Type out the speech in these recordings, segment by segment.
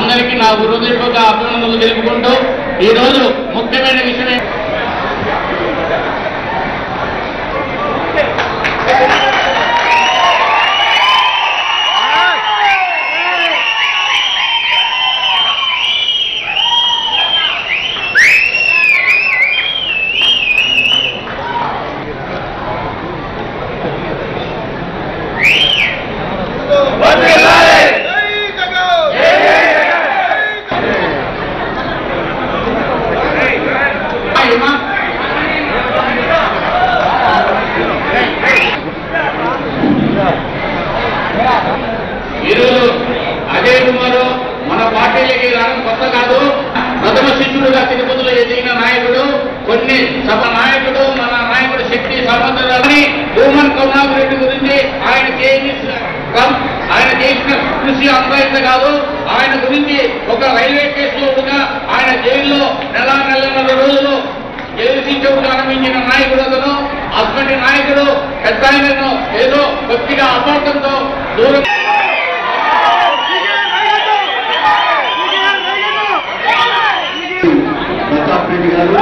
అందరికీ నా హృదయపూర్వక అభినందనలు తెలుపుకుంటూ ఈ రోజు ముఖ్యమైన విషయం ఏ- ఏమా? ఈరోజు అజయ్ కుమార్ మన పార్టీలకి రావడం కొత్త కాదు ప్రథమ శిష్యుడుగా తిరుపతిలో ఎదిగిన నాయకుడు కొన్ని సభ నాయకుడు మన నాయకుడు శక్తి సమర్థని భూమన్ కరుణాకర్ రెడ్డి గురించి ఆయన చేసిన ఆయన చేసిన కృషి అంత కాదు ఆయన గురించి ఒక రైల్వే కేసులో కూడా ఆయన జైల్లో నెల నెలన్నర రోజులు జైలు శిక్షకు ఆరంభించిన నాయకుడు అతను అటువంటి నాయకుడు పెద్ద ఆయనను ఏదో కొద్దిగా అపార్థంతో దూరం ప్రతాప్ రెడ్డి గారు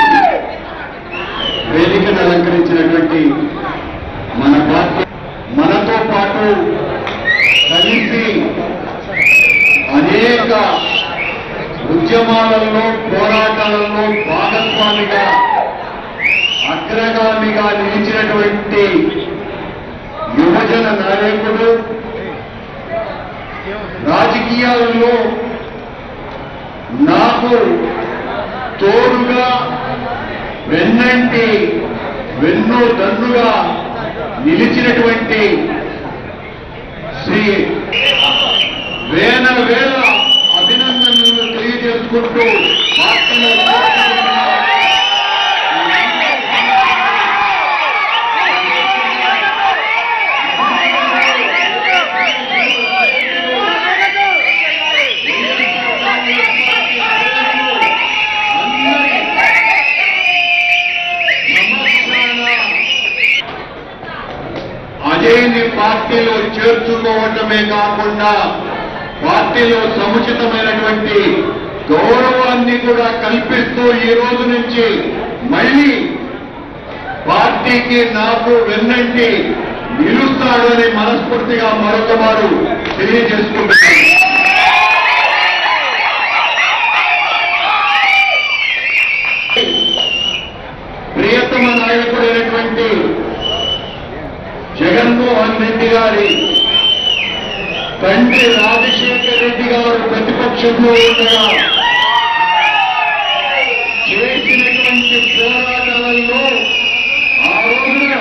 వేదికను అలంకరించినటువంటి మన పార్టీ మనతో పాటు కలిసి అనేక ఉద్యమాలలో పోరాటాలలో భాగస్వామిగా అగ్రగామిగా నిలిచినటువంటి యువజన నాయకుడు రాజకీయాలలో నాకు తోడుగా వెన్నంటి వెన్నో దన్నుగా నిలిచినటువంటి శ్రీ వేల వేల అభినందనలు తెలియజేసుకుంటూ పార్టీలో చేరుతున్న అజయ్ని పార్టీలో చేర్చుకోవటమే కాకుండా పార్టీలో సముచితమైనటువంటి గౌరవాన్ని కూడా కల్పిస్తూ ఈ రోజు నుంచి మళ్ళీ పార్టీకి నాకు వెన్నంటి నిలుస్తాడు అని మనస్ఫూర్తిగా మరొక వారు తెలియజేసుకుంటున్నాను ప్రియతమ నాయకుడైనటువంటి జగన్మోహన్ రెడ్డి గారి తండ్రి రాజశేఖర రెడ్డి గారు ప్రతిపక్షంలో ఉండగా చేసినటువంటి పోరాటాలలో ఆ రోజున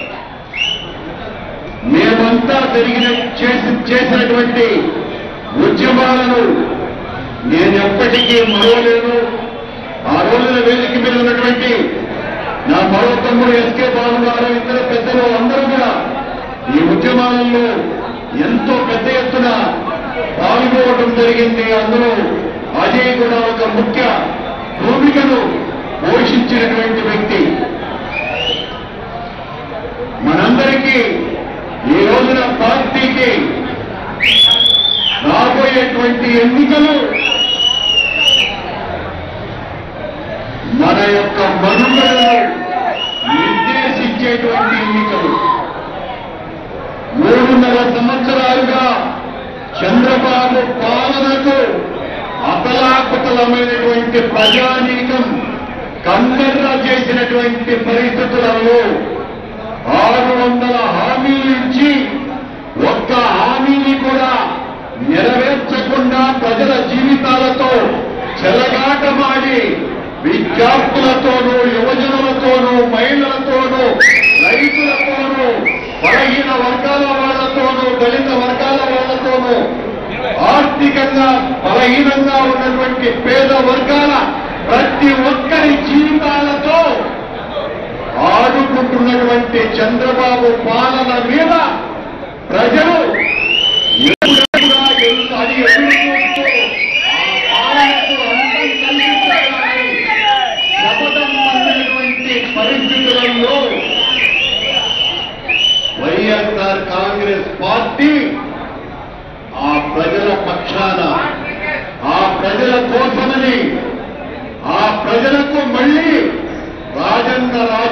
మేమంతా జరిగిన చేసి చేసినటువంటి ఉద్యమాలను నేను ఎప్పటికీ మరవలేను ఆ రోజున వేదిక మీద ఉన్నటువంటి నా మరో తమ్ముడు ఎస్కే బాబు గారు ఇతర పెద్దలు అందరూ కూడా ఈ ఉద్యమాలలో ఎంతో పెద్ద ఎత్తున పాల్గొనడం జరిగింది అందులో అజయ్ కూడా ఒక ముఖ్య భూమికను పోషించినటువంటి వ్యక్తి మనందరికీ ఈ రోజున పార్టీకి రాబోయేటువంటి ఎన్నికలు మన యొక్క మనుగడను నిర్దేశించేటువంటి ఎన్నికలు మూడున్నర సంవత్సరాలుగా చంద్రబాబు పాలనకు అతలాకుతలమైనటువంటి ప్రజానీకం కన్నెర్ర చేసినటువంటి పరిస్థితులలో ఆరు వందల హామీలు ఇచ్చి ఒక్క హామీని కూడా నెరవేర్చకుండా ప్రజల జీవితాలతో చెలగాటమాడి విద్యార్థులతోనూ యువజనులతోనూ మహిళలతోనూ రైతులతోనూ బలహీన వర్గాల వాళ్లతోనూ దళిత వర్గాల వాళ్లతోనూ ఆర్థికంగా బలహీనంగా ఉన్నటువంటి పేద వర్గాల ప్రతి ఒక్కరి జీవితాలతో ఆడుకుంటున్నటువంటి చంద్రబాబు పాలన మీద ప్రజలు ఎప్పుడెప్పుడా ఎదురు- అది ఎదురు చూస్తూ ఆ పాలనకు అంతం కల్పించాలని శపథం పొందినటువంటి పరిస్థితులలో వైఎస్ఆర్ కాంగ్రెస్ పార్టీ ఆ ప్రజల పక్షాన ఆ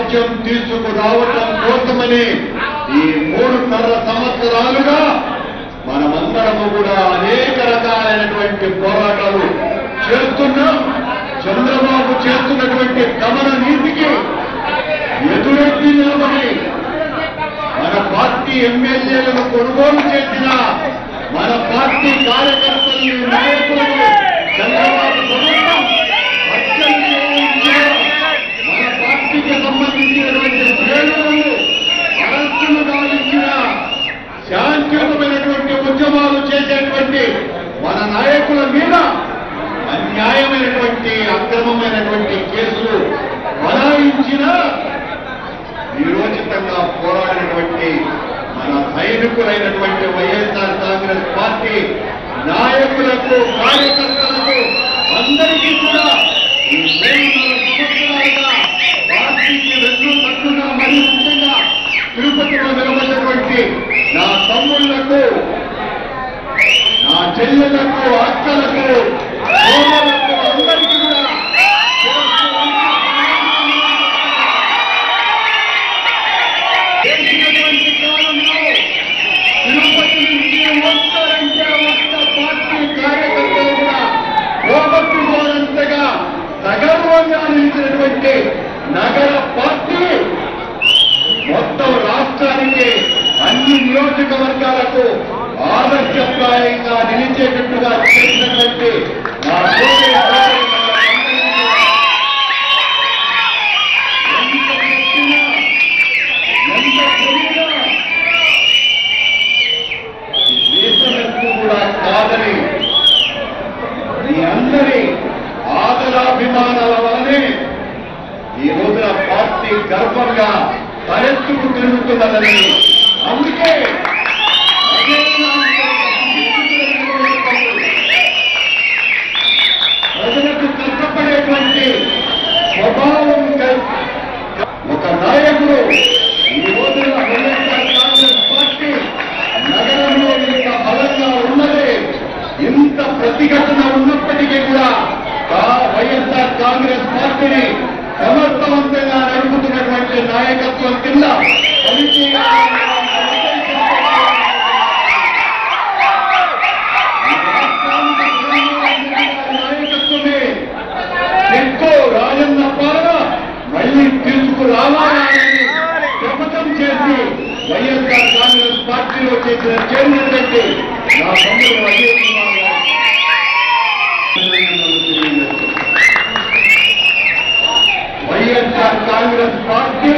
రాజ్యం తీసుకురావటం కోసమని ఈ మూడున్నర సంవత్సరాలుగా మనమందరము కూడా అనేక రకాలైనటువంటి పోరాటాలు చేస్తున్నాం చంద్రబాబు చేస్తున్నటువంటి గమన నీతికి ఎదురెత్తి నిలబడి మన పార్టీ ఎమ్మెల్యేలను కొనుగోలు చేసిన మన పార్టీ కార్యకర్తలను నాయకులను చంద్రబాబు ప్రభుత్వం అత్యంత మన పార్టీకి సంబంధించినటువంటి శ్రేణులను అరెస్టులు గావించిన శాంతియుతమైనటువంటి ఉద్యమాలు చేసేటువంటి మన నాయకుల మీద అన్యాయమైనటువంటి అక్రమమైనటువంటి కేసులు బనాయించిన నిరోచితంగా పోరాడినటువంటి మన సైనికులైనటువంటి వైఎస్ఆర్ కాంగ్రెస్ పార్టీ నాయకులకు కార్యకర్తలకు అందరికీ కూడా ఈ మూడున్నర సంవత్సరాలుగా పార్టీకి వెన్ను తట్టుగా మరి ముఖ్యంగా తిరుపతిలో నిలబడినటువంటి నా తమ్ముళ్లకు నా చెల్లెలకు అక్కలకు సోదరులకు అందరికీ కూడా చేసినటువంటి కాలంలో తిరుపతి నుంచి వస్తారంటే ఒక్క పార్టీ కార్యకర్తలు కూడా పోగొట్టుకోనంతగా సగర్వంగా నిలిచినటువంటి నగర పార్టీ మొత్తం రాష్ట్రానికి అన్ని నియోజకవర్గాలకు ఆదర్శప్రాయంగా నిలిచేటట్టుగా చేసినటువంటి నా సోదరి సోదరీమణులందరికీ ఎంత చెప్పినా, ఎంత పొగిడినా ఈ దేశమెత్తు కూడా కాదని మీ అందరి ఆదరాభిమానాల వలనే ఈ రోజున పార్టీ గర్వంగా తలెత్తుకు తిరుగుతున్నదని అందుకే అదే నా ప్రజలకు కష్టపడేటువంటి స్వభావం కల్- ఒక నాయకుడు ఈ రోజున వైఎస్ఆర్ కాంగ్రెస్ పార్టీ నగరంలో ఇంత బలంగా ఉన్నదే ఇంత ప్రతిఘటన ఉన్నప్పటికీ కూడా ఆ వైఎస్ఆర్ కాంగ్రెస్ పార్టీని సమర్థవంతంగా నడుపుతున్నటువంటి నాయకత్వం కింద పనిచేయాలనే నాయకత్వమే ఎక్కువ రాజన్న పాలన మళ్ళీ తీసుకురావాలని శపథం చేసి వైఎస్ఆర్ కాంగ్రెస్ పార్టీలో చేసిన చేరినటువంటి నా తమ్ముడు అజయ్ కుమార్ గారు వైఎస్ఆర్ కాంగ్రెస్ పార్టీ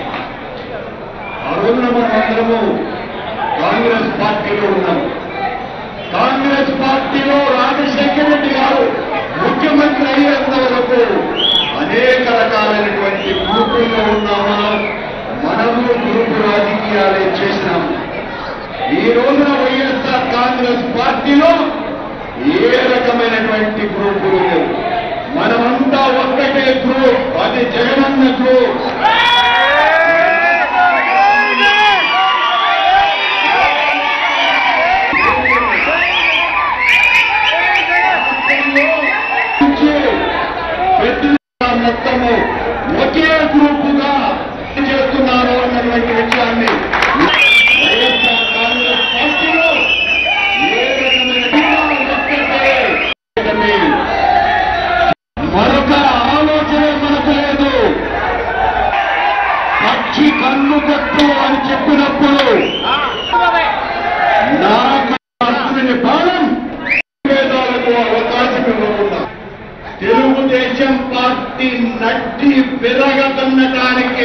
ఆ రోజున మనం అందరము కాంగ్రెస్ పార్టీలో ఉన్నాం కాంగ్రెస్ పార్టీలో రాజశేఖర రెడ్డి గారు ముఖ్యమంత్రి అయ్యేంత వరకు అనేక రకాలైనటువంటి గ్రూపుల్లో ఉన్నామా మనము గ్రూపు రాజకీయాలే చేసినాం ఈ రోజున వైఎస్ఆర్ కాంగ్రెస్ పార్టీలో ఏ రకమైనటువంటి గ్రూపులు లేవు మనమంతా ఒక్కటే గ్రూప్ అది జగనన్న గ్రూప్ నుంచి పెద్దల మొత్తము ఒకే గ్రూపుగా చేస్తున్నారు అన్నటువంటి విషయాన్ని వైఎస్ఆర్ కాంగ్రెస్ పార్టీలో ఏ రకమైన విధానం ఒక్కటే. మరొక ఆలోచన మనకు లేదు పక్షి కన్ను కొట్టు అని చెప్పినప్పుడు నాకు అర్థమైన బాణం వేదాలకు అవకాశం ఇవ్వకుండా తెలుగుదేశం పార్టీ నడ్డి విరగదన్నటానికి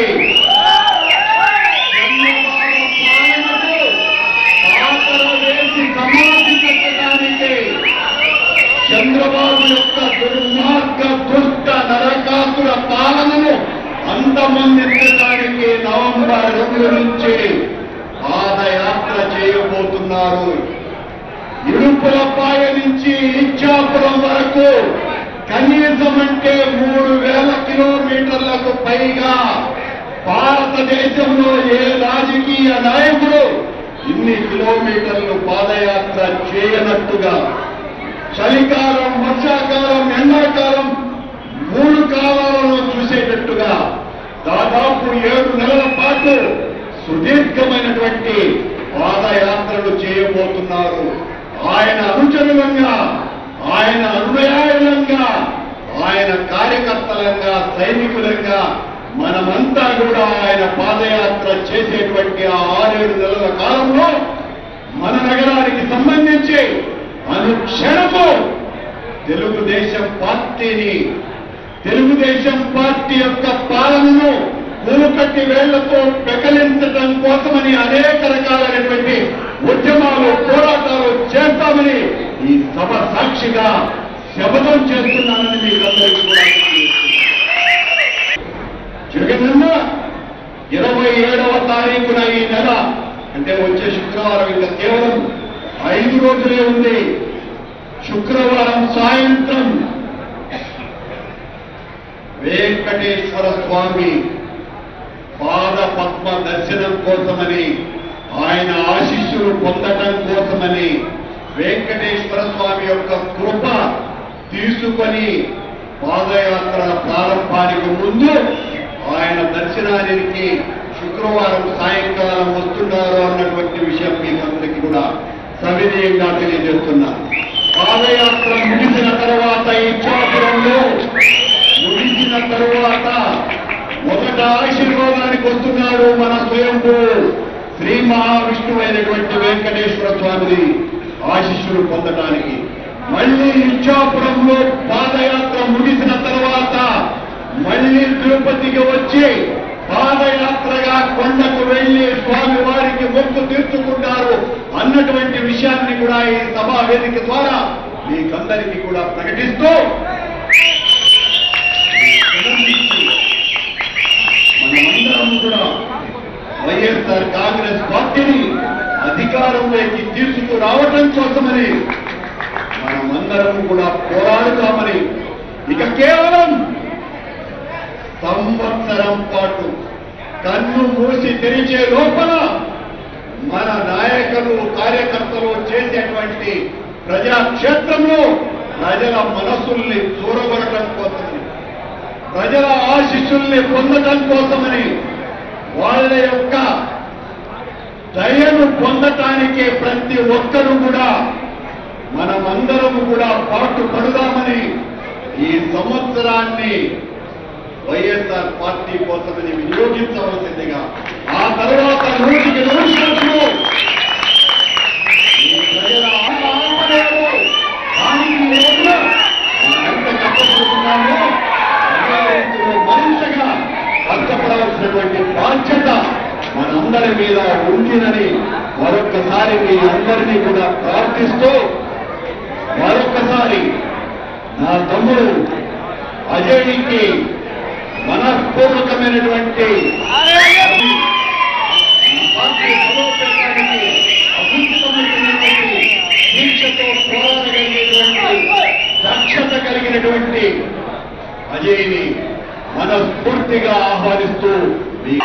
చంద్రబాబు పాలనకు పాత్ర వేసి సమాధి పెట్టడానికి చంద్రబాబు యొక్క దుర్మార్గ దుష్ట నరకాసుర పాలనను అంతమందించడానికి నవంబర్ రెండు నుంచి పాదయాత్ర చేయబోతున్నారు ఇరుపులపాయ నుంచి ఇచ్చాపురం వరకు కనీసం అంటే మూడు వేల కిలోమీటర్లకు పైగా భారతదేశంలో ఏ రాజకీయ నాయకుడు ఇన్ని కిలోమీటర్లు పాదయాత్ర చేయనట్టుగా చలికాలం వర్షాకాలం ఎండాకాలం మూడు కాలాలను చూసేటట్టుగా దాదాపు ఏడు నెలల పాటు సుదీర్ఘమైనటువంటి పాదయాత్రలు చేయబోతున్నారు ఆయన అనుచరులంగా ఆయన అనుయాయులంగా ఆయన కార్యకర్తలంగా సైనికులంగా మనమంతా కూడా ఆయన పాదయాత్ర చేసేటువంటి ఆ ఆరేడు నెలల కాలంలో మన నగరానికి సంబంధించి అనుక్షణము తెలుగుదేశం పార్టీని తెలుగుదేశం పార్టీ యొక్క పాలనను కూకట్టి వేళ్లతో పెకలించడం కోసమని అనేక రకాలైనటువంటి ఉద్యమాలు పోరాటాలు చేస్తామని ఈ సభ సాక్షిగా శపథం చేస్తున్నానని మీరందరికీ కూడా జగనన్న ఇరవై ఏడవ తారీఖున ఈ నెల అంటే వచ్చే శుక్రవారం ఇంకా కేవలం ఐదు రోజులే ఉంది శుక్రవారం సాయంత్రం వెంకటేశ్వర స్వామి పాద పద్మ దర్శనం కోసమని ఆయన ఆశీస్సులు పొందటం కోసమని వెంకటేశ్వర స్వామి యొక్క కృప తీసుకొని పాదయాత్ర ప్రారంభానికి ముందు ఆయన దర్శనానికి శుక్రవారం సాయంకాలం వస్తున్నారు అన్నటువంటి విషయం మీకు అందరికీ కూడా సవినయంగా తెలియజేస్తున్నా పాదయాత్ర ముగిసిన తర్వాత ఈ చోపురంలో ముగిసిన తరువాత మొదట ఆశీర్వాదానికి వస్తున్నారు మన స్వయంభూ శ్రీ మహావిష్ణువు అయినటువంటి వెంకటేశ్వర స్వామిని ఆశీస్సులు పొందడానికి మళ్ళీ ఇచ్చాపురంలో పాదయాత్ర ముగిసిన తర్వాత మళ్ళీ తిరుపతికి వచ్చి పాదయాత్రగా కొండకు వెళ్లి స్వామి వారికి మొక్కు తీర్చుకుంటారు అన్నటువంటి విషయాన్ని కూడా ఈ సభా వేదిక ద్వారా మీకందరికీ కూడా ప్రకటిస్తూ మనమందరం కూడా వైఎస్ఆర్ కాంగ్రెస్ పార్టీని అధికారంలోకి తీసుకురావటం కోసమని మనమందరం కూడా పోరాడుతామని ఇక కేవలం సంవత్సరం పాటు కన్ను మూసి తెరిచే లోపల మన నాయకులు కార్యకర్తలు చేసేటువంటి ప్రజాక్షేత్రంలో ప్రజల మనసుల్ని చూరగొనటం కోసమని ప్రజల ఆశీస్సుల్ని పొందటం కోసమని వాళ్ళ యొక్క దయను పొందటానికి ప్రతి ఒక్కరూ కూడా మనమందరం కూడా పాటు పడుదామని ఈ సంవత్సరాన్ని వైఎస్ఆర్ పార్టీ కోసమని వినియోగించవలసిందిగా ఆ తర్వాత నూటికి నూరు శాతము ఈ ప్రజల ఆత్మహత్యలు దానికి లోపల ఎంత కష్టపడుతున్నామో అదే మనిషిగా కష్టపడవలసినటువంటి బాధ్యత మనందరి మీద ఉందినని మరొక్కసారి మీ అందరినీ కూడా ప్రార్థిస్తూ మరొక్కసారి నా తమ్ముడు అజయ్కి మనఃపూర్వకమైనటువంటి పార్టీ బలోపేతానికి అద్భుతమైనటువంటి దీక్షతో పోరాడగలిగేటువంటి దక్షత కలిగినటువంటి అజయ్ని మనస్ఫూర్తిగా ఆహ్వానిస్తూ మీ-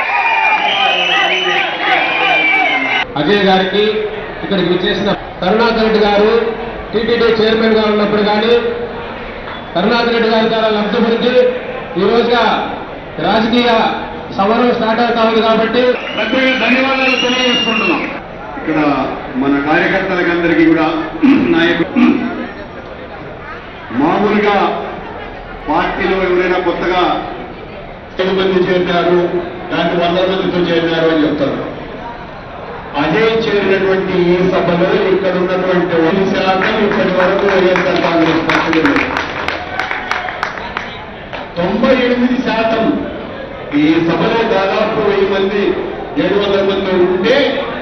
అజయ్ గారికి ఇక్కడికి విచ్చేసిన కరుణాకర్ రెడ్డి గారు టీటీడీ చైర్మన్ గా ఉన్నప్పుడు కానీ కరుణాకర్ రెడ్డి గారి ద్వారా లబ్ధి పొంది ఈ రోజుగా రాజకీయ సమరం స్టార్ట్ అవుతా ఉంది కాబట్టి ప్రత్యేక ధన్యవాదాలు తెలియజేసుకుంటున్నాం ఇక్కడ మన కార్యకర్తలకు అందరికీ కూడా నాయకులు మామూలుగా పార్టీలో ఎవరైనా కొత్తగా ఐదు మంది చేరినారు దాంట్లో వంద మందితో చేరినారు అని చెప్తారు అజయ్ చేరినటువంటి ఈ సభలో ఇక్కడ ఉన్నటువంటి ఒక శాతం ఇప్పటి వరకు వైఎస్ఆర్ కాంగ్రెస్ పార్టీలో లేదు. తొంభై ఎనిమిది శాతం ఈ సభలో దాదాపు వెయ్యి మంది ఏడు వందల మంది ఉంటే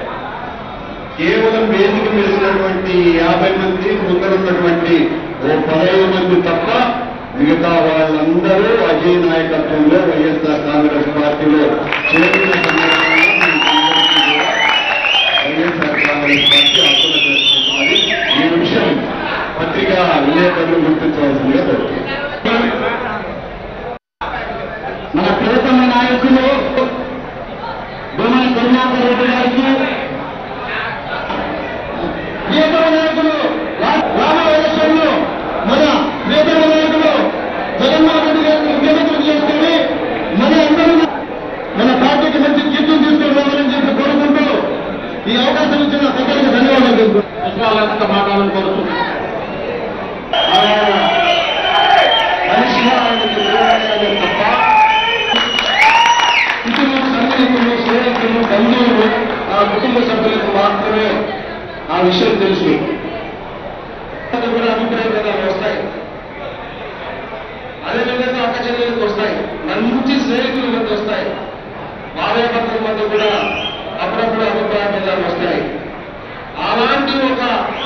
కేవలం వేదిక మీద ఉన్నటువంటి యాభై మంది ముందర ఉన్నటువంటి ఓ పదహైదు మంది తప్ప మిగతా వాళ్ళందరూ అజయ్ నాయకత్వంలో వైఎస్ఆర్ కాంగ్రెస్ పార్టీలో చేరిన సందర్భంగా మీకందరికీ కూడా వైఎస్ఆర్ కాంగ్రెస్ పార్టీ అప్పుల చేస్తున్నది ఈ విషయం పత్రికా విలేకరులు గుర్తించవలసిందిగా కోరుతున్నాను మన ప్రియతమ నాయకులు భూమన కరుణాకర్ రెడ్డి గారికి ప్రియతమ నాయకులు రామవలసంలో మన ప్రియతమ నాయకులు జగన్మోహన్ రెడ్డి గారిని ముఖ్యమంత్రి చేసుకుని మన అందరూ అవకాశం ఇచ్చిన పెద్దలకు ధన్యవాదాలు తెలుపుతున్నాను. విశ్వాలంతా మాట్లాడాలని కోరుతున్నాను ఆయన మనిషిగా ఆయనకు దేవుడయ్యాడే తప్ప కుటుంబ సన్నిహితులు స్నేహితులు బంధువులు ఆ కుటుంబ సభ్యులకు మాత్రమే ఆ విషయం తెలుసు అది కూడా అభిప్రాయ భేదాలు వస్తాయి అదేవిధంగా అక్క చెల్లెలకు వస్తాయి మంచి స్నేహితుల మధ్య వస్తాయి భార్యాభర్తల మధ్య కూడా అప్పుడప్పుడు అభిప్రాయ భేదాలు వస్తాయి అలాంటి ఒక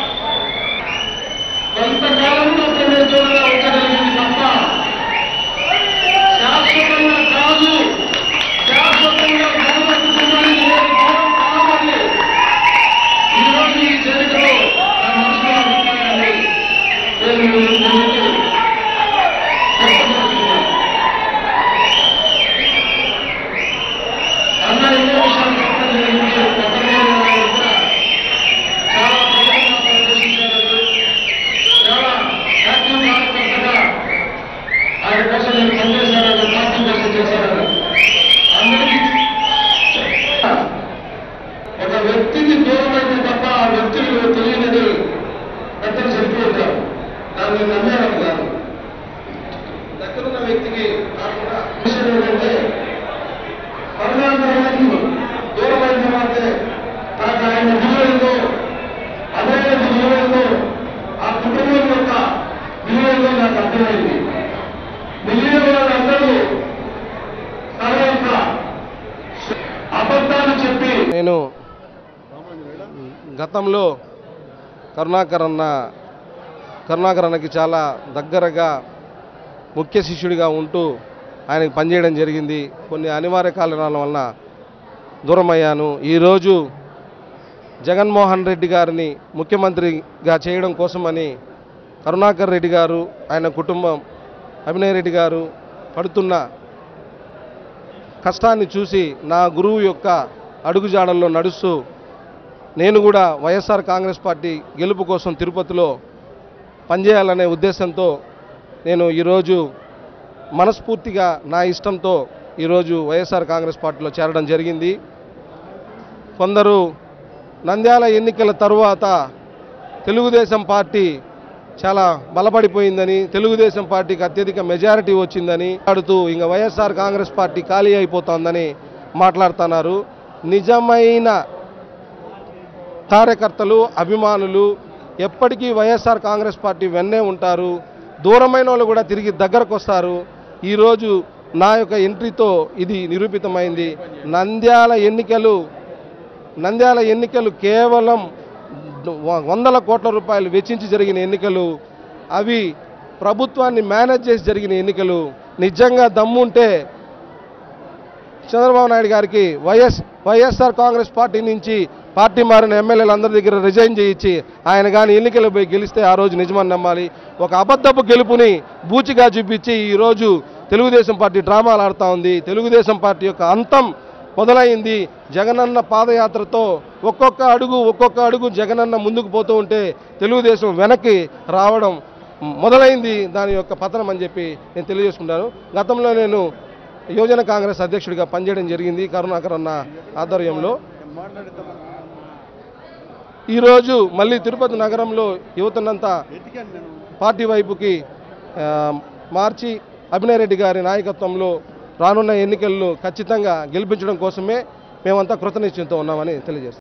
కొంతకాలంలో కొన్ని రోజులుగా ఉంచగలిగింది తప్ప శాశ్వతంగా కాదు శాశ్వతంగా గౌరవ కుటుంబానికి నేను దూరం కావాలి ఈరోజు ఈ చరిత్రలో నా మనసులో అభిప్రాయాన్ని నేను మీ ముందు వ్యక్తపరుస్తున్నాను. అన్న ఎన్నో విషయాలు చెప్పడం జరిగింది కొత్తగా కూడా చాలా ప్రముఖంగా ప్రదర్శించారు చాలా యాక్టివ్ కార్యకర్తగా ఆయన కోసం నేను పనిచేశాను పార్టీ కోసం చేశాను అందరికీ ఒక వ్యక్తికి దూరమైతే తప్ప ఆ వ్యక్తులు తెలియనిది పెద్దలు చనిపోతారు దాన్ని నమ్మేవారు కాదు దగ్గరున్న వ్యక్తికి కాకుండా విషయం ఏంటంటే పరమాత్మకి దూరమైన తర్వాతే నాకు ఆయన విలువలతో అదే విలువలతో ఆ కుటుంబం యొక్క విలువలతో నాకు అర్థమైంది మిగిలిన వాళ్ళందరూ తన యొక్క అబద్ధాలు చెప్పి నేను గతంలో కరుణాకర్ అన్న కరుణాకర్ అన్నకి చాలా దగ్గరగా ముఖ్య శిష్యుడిగా ఉంటూ ఆయనకి పనిచేయడం జరిగింది కొన్ని అనివార్య కారణాల వలన దూరం అయ్యాను ఈరోజు జగన్మోహన్ రెడ్డి గారిని ముఖ్యమంత్రిగా చేయడం కోసమని కరుణాకర్ రెడ్డి గారు ఆయన కుటుంబం అభినయ్ రెడ్డి గారు పడుతున్న కష్టాన్ని చూసి నా గురువు యొక్క అడుగుజాడల్లో నడుస్తూ నేను కూడా వైఎస్ఆర్ కాంగ్రెస్ పార్టీ గెలుపు కోసం తిరుపతిలో పనిచేయాలనే ఉద్దేశంతో నేను ఈరోజు మనస్ఫూర్తిగా నా ఇష్టంతో ఈరోజు వైఎస్ఆర్ కాంగ్రెస్ పార్టీలో చేరడం జరిగింది కొందరు నంద్యాల ఎన్నికల తరువాత తెలుగుదేశం పార్టీ చాలా బలపడిపోయిందని తెలుగుదేశం పార్టీకి అత్యధిక మెజారిటీ వచ్చిందని ఆడుతూ ఇంకా వైఎస్ఆర్ కాంగ్రెస్ పార్టీ ఖాళీ అయిపోతుందని మాట్లాడుతున్నారు నిజమైన కార్యకర్తలు అభిమానులు ఎప్పటికీ వైఎస్ఆర్ కాంగ్రెస్ పార్టీ వెన్నే ఉంటారు దూరమైన వాళ్ళు కూడా తిరిగి దగ్గరకు వస్తారు ఈరోజు నా యొక్క ఎంట్రీతో ఇది నిరూపితమైంది నంద్యాల ఎన్నికలు నంద్యాల ఎన్నికలు కేవలం వ- వందల కోట్ల రూపాయలు వెచ్చించి జరిగిన ఎన్నికలు అవి ప్రభుత్వాన్ని మేనేజ్ చేసి జరిగిన ఎన్నికలు నిజంగా దమ్ముంటే చంద్రబాబు నాయుడు గారికి వైఎస్ వైఎస్ఆర్ కాంగ్రెస్ పార్టీ నుంచి పార్టీ మారిన ఎమ్మెల్యేలు అందరి దగ్గర రిజైన్ చేయించి ఆయన కానీ ఎన్నికలు పోయి గెలిస్తే ఆ రోజు నిజమని నమ్మాలి ఒక అబద్ధపు గెలుపుని బూచిగా చూపించి ఈరోజు తెలుగుదేశం పార్టీ డ్రామాలు ఆడుతూ ఉంది తెలుగుదేశం పార్టీ యొక్క అంతం మొదలైంది జగనన్న పాదయాత్రతో ఒక్కొక్క అడుగు ఒక్కొక్క అడుగు జగనన్న ముందుకు పోతూ ఉంటే తెలుగుదేశం వెనక్కి రావడం మొదలైంది దాని యొక్క పతనం అని చెప్పి నేను తెలియజేసుకుంటాను గతంలో నేను యువజన కాంగ్రెస్ అధ్యక్షుడిగా పనిచేయడం జరిగింది కరుణాకర్ అన్న ఆధ్వర్యంలో ఈరోజు మళ్ళీ తిరుపతి నగరంలో యువతనంతా పార్టీ వైపుకి ఆ, మార్చి అభినయ్ రెడ్డి గారి నాయకత్వంలో రానున్న ఎన్నికల్లో ఖచ్చితంగా గెలిపించడం కోసమే మేమంతా కృతనిశ్చయంతో ఉన్నామని తెలియజేస్తాం